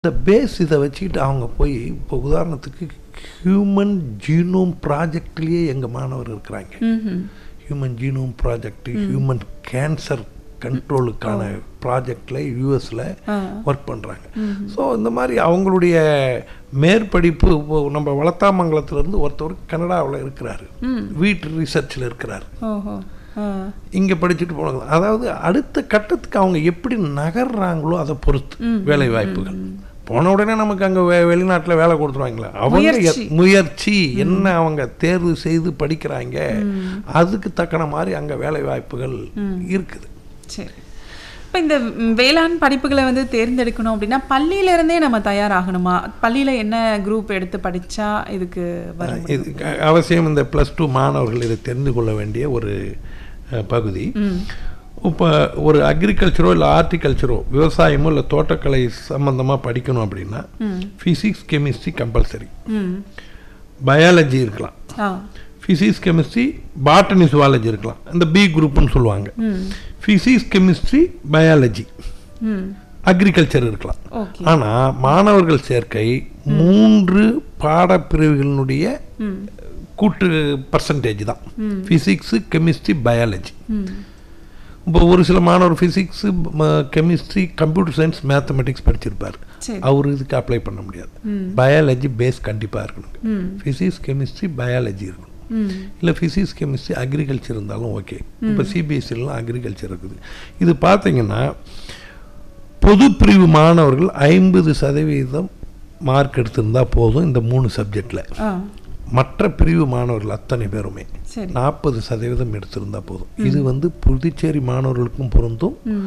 இந்த பேஸ் இதை வச்சுக்கிட்டு அவங்க போய் இப்போ உதாரணத்துக்கு ஹியூமன் ஜீனோம் ப்ராஜெக்ட்லேயே எங்கள் மாணவர் இருக்கிறாங்க ம்ஹும். Human genome project human cancer கண்ட்ரோலுக்கான ப்ராஜெக்டில் யூஎஸில் ஆ. ஒர்க் பண்ணுறாங்க ஸோ இந்த மாதிரி அவங்களுடைய மேற்படிப்பு இப்போ நம்ம வளத்தாமங்கலத்திலேருந்து ஒருத்தவர் கனடாவில் இருக்கிறாரு ம். வீட்டு ரிசர்ச்சில் இருக்கிறாரு ஓஹோ ஆ. இங்கே படிச்சுட்டு போனாங்க அதாவது அடுத்த கட்டத்துக்கு அவங்க எப்படி நகர்றாங்களோ அதை பொறுத்து வேலை வாய்ப்புகள் போன உடனே நமக்கு அங்கே வெ வெளிநாட்டில் வேலை கொடுத்துருவாங்களே அவங்க எ- முயற்சி. முயற்சி என்ன அவங்க தேர்வு செய்து படிக்கிறாங்க அதுக்கு தக்கன மாதிரி அங்கே வேலை வாய்ப்புகள் இருக்குது சரி இப்போ இந்த ம், வேளாண் படிப்புகளை வந்து தேர்ந்தெடுக்கணும் அப்படின்னா பள்ளியில இருந்தே நம்ம தயாராகணுமா பள்ளியில என்ன குரூப் எடுத்து படிச்சா இதுக்கு வரும் இது க- அவசியம் இந்த ப்ளஸ் டூ மாணவர்கள் இதை தெரிந்து கொள்ள வேண்டிய ஒரு அஹ், பகுதி ம் இப்போ ஒரு அக்ரிகல்ச்சரோ இல்லை ஆர்டிகல்ச்சரோ விவசாயமோ இல்லை தோட்டக்கலை சம்பந்தமாக படிக்கணும் அப்படின்னா ம் ஃபிசிக்ஸ் கெமிஸ்ட்ரி கம்பல்சரி ம் பயாலஜி இருக்கலாம் ஆ ஃபிசிக்ஸ் கெமிஸ்ட்ரி பாட்டனி சுவாலஜி இருக்கலாம் இந்த பி குரூப்னு சொல்லுவாங்க ம் ஃபிசிக்ஸ் கெமிஸ்ட்ரி பயாலஜி ம் அக்ரிகல்ச்சர் இருக்கலாம் ஓகே ஆனால் மாணவர்கள் சேர்க்கை மூன்று பாடப்பிரிவுகளினுடைய ம் கூட்டு பர்சன்டேஜ் தான் ஃபிசிக்ஸு கெமிஸ்ட்ரி பயாலஜி ம் இப்போ ஒரு சில மாணவர் physics chemistry computer science mathematics படிச்சிருப்பார் சரி அவர் இதுக்கு அப்ளை பண்ண முடியாது ம். பயாலஜி பேஸ் கண்டிப்பாக இருக்கணும் ம் ஃபிசிக்ஸ் கெமிஸ்ட்ரி பயாலஜி இருக்கணும் ம் இல்லை ஃபிசிக்ஸ் கெமிஸ்ட்ரி அக்ரிகல்ச்சர் இருந்தாலும் ஓகே இப்போ சிபிஎஸ்சிலாம் அக்ரிகல்ச்சர் இருக்குது இது பார்த்தீங்கன்னா பொது பிரிவு மாணவர்கள் ஐம்பது சதவீதம் மார்க் எடுத்திருந்தா போதும் இந்த மூணு சப்ஜெக்டில் ஆ மற்ற பிரிவு மாணவர்கள் அத்தனை பேருமே சரி நாற்பது சதவீதம் எடுத்திருந்தா போதும் இது வந்து புதுச்சேரி மாணவர்களுக்கும் பொருந்தும் ம்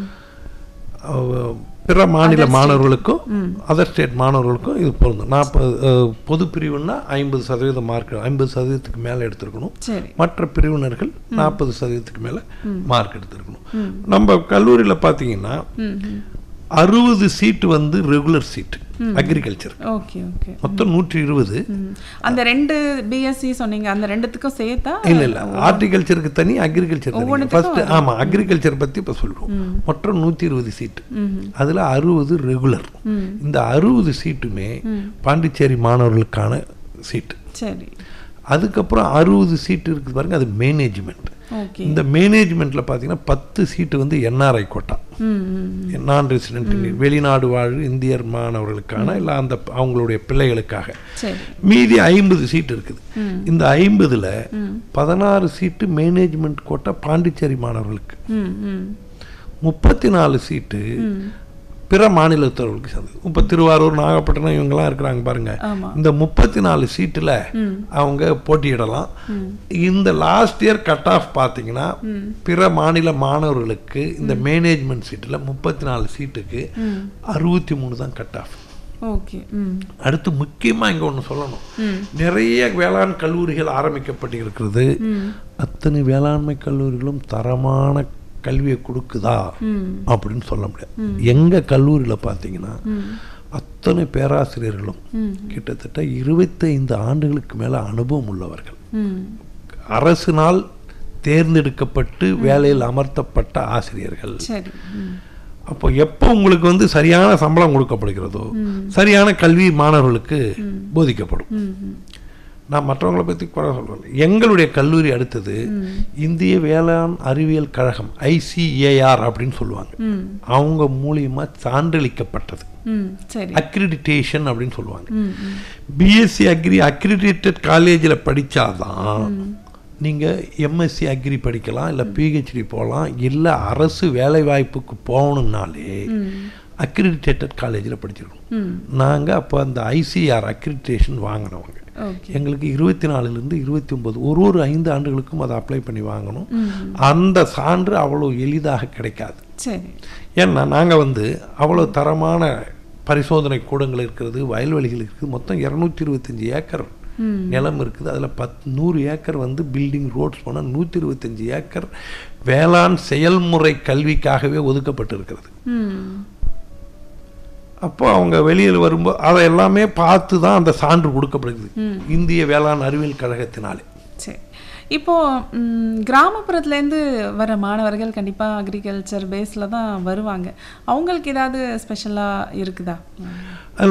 அஹ், பிற மாநில மாணவர்களுக்கும் அதர் ஸ்டேட் மாணவர்களுக்கும் இது பொருந்தும் நாற்பது அஹ், பொது பிரிவுன்னா ஐம்பது சதவீதம் மார்க் ஐம்பது சதவீதத்துக்கு மேலே எடுத்திருக்கணும் சரி மற்ற பிரிவினர்கள் நாற்பது சதவீதத்துக்கு மேலே மார்க் எடுத்திருக்கணும் நம்ம கல்லூரியில் பார்த்தீங்கன்னா ம் ம் அறுபது சீட்டு வந்து regular seat agriculture okay okay மொத்தம் நூற்றி இருபது ம் அந்த ரெண்டு பிஎஸ்சி சொன்னீங்க அந்த ரெண்டுத்துக்கும் சேர்த்தா இல்லை இல்லை ஹார்டிகல்ச்சருக்கு தனி அக்ரிகல்ச்சர் தனி ஃபர்ஸ்ட் ஆமாம் அக்ரிகல்ச்சர் பற்றி இப்போ சொல்லுவோம் மொத்தம் நூற்றி இருபது சீட்டு ம் அதில் அறுபது ரெகுலர் ம் இந்த அறுபது சீட்டுமே பாண்டிச்சேரி மாணவர்களுக்கான சீட்டு சரி அதுக்கப்புறம் அறுபது சீட்டு இருக்குது பாருங்க அது மேனேஜ்மெண்ட் ஓகே இந்த மேனேஜ்மெண்ட்டில் பார்த்தீங்கன்னா பத்து சீட்டு வந்து என்ஆர்ஐ கோட்டா ம் ம் நான் ரெசிடென்ட் வெளிநாடு வாழ் இந்தியர் மாணவர்களுக்கான இல்லை அந்த அவங்களுடைய பிள்ளைகளுக்காக சரி மீதி ஐம்பது சீட் இருக்குது இந்த ஐம்பதுல பதினாறு சீட்டு மேனேஜ்மெண்ட் கோட்டா பாண்டிச்சேரி மாணவர்களுக்கு ம் ம் முப்பத்தி நாலு சீட்டு பிற மாநிலத்தவர்களுக்கு சேர்ந்தது இப்போ திருவாரூர் நாகப்பட்டினம் இவங்கெல்லாம் இருக்கிறாங்க பாருங்க ஆமா இந்த முப்பத்தி நாலு சீட்டில் அவங்க போட்டியிடலாம் இந்த லாஸ்ட் இயர் கட் ஆஃப் பார்த்தீங்கன்னா பிற மாநில மாணவர்களுக்கு இந்த மேனேஜ்மெண்ட் சீட்டில் முப்பத்தி நாலு சீட்டுக்கு அறுபத்தி மூணு தான் கட் ஆஃப் ஓகே ம் அடுத்து முக்கியமாக இங்கே ஒன்று சொல்லணும் ம் நிறைய வேளாண் கல்லூரிகள் ஆரம்பிக்கப்பட்டு இருக்கிறது அத்தனை வேளாண்மை கல்லூரிகளும் தரமான கல்வியை கொடுக்குதா ம் அப்படின்னு சொல்ல முடியாது எங்க கல்லூரியில் பார்த்தீங்கன்னா அத்தனை பேராசிரியர்களும் கிட்டத்தட்ட இருபத்தைந்து ஆண்டுகளுக்கு மேல அனுபவம் உள்ளவர்கள் ம் அரசினால் தேர்ந்தெடுக்கப்பட்டு வேலையில் அமர்த்தப்பட்ட ஆசிரியர்கள் சரி ம் அப்போ எப்போ உங்களுக்கு வந்து சரியான சம்பளம் கொடுக்கப்படுகிறதோ சரியான கல்வி மாணவர்களுக்கு போதிக்கப்படும் ம் ம் நான் மற்றவங்களை பற்றி குறை சொல்கிறேன் எங்களுடைய கல்லூரி அடுத்தது இந்திய வேளாண் அறிவியல் கழகம் ஐசிஏஆர் அப்படின்னு சொல்லுவாங்க ம் அவங்க மூலியமா சான்றளிக்கப்பட்டது ம் சரி அக்ரிடிட்டேஷன் அப்படின்னு சொல்லுவாங்க ம் ம் பிஎஸ்சி அக்ரி அக்ரிடேட்டட் காலேஜில் படித்தாதான் நீங்கள் எம்எஸ்சி அக்ரி படிக்கலாம் இல்லை பிஹெச்டி போகலாம் இல்லை அரசு வேலைவாய்ப்புக்கு போகணுன்னாலே அக்ரிடிட்டேட்டட் காலேஜில் படிச்சிருக்கணும் ம் நாங்கள் அப்போ அந்த ஐசிஆர் அக்ரிடிட்டேஷன் வாங்கினவங்க ஓகே எங்களுக்கு இருபத்தி நாலுலேருந்து இருபத்தி ஒன்பது ஒரு ஒரு ஐந்து ஆண்டுகளுக்கும் அதை அப்ளை பண்ணி வாங்கணும் அந்த சான்று அவ்வளோ எளிதாக கிடைக்காது சரி ஏன்னா நாங்கள் வந்து அவ்வளோ தரமான பரிசோதனை கூடங்கள் இருக்கிறது வயல்வெளிகள் இருக்குது மொத்தம் இரநூத்தி இருபத்தஞ்சி ஏக்கர் நிலம் இருக்குது அதில் பத் நூறு ஏக்கர் வந்து பில்டிங் ரோட்ஸ் போனால் நூற்றி இருபத்தஞ்சி ஏக்கர் வேளாண் செயல்முறை கல்விக்காகவே ஒதுக்கப்பட்டு இருக்கிறது ம் அப்போ அவங்க வெளியில் வரும்போது அதை எல்லாமே பார்த்து தான் அந்த சான்று கொடுக்கப்படுகிறது இந்திய வேளாண் அறிவியல் கழகத்தினாலே சரி இப்போ ம், கிராமப்புறத்துலேருந்து வர மாணவர்கள் கண்டிப்பாக அக்ரிகல்ச்சர் பேஸில் தான் வருவாங்க அவங்களுக்கு ஏதாவது ஸ்பெஷலாக இருக்குதா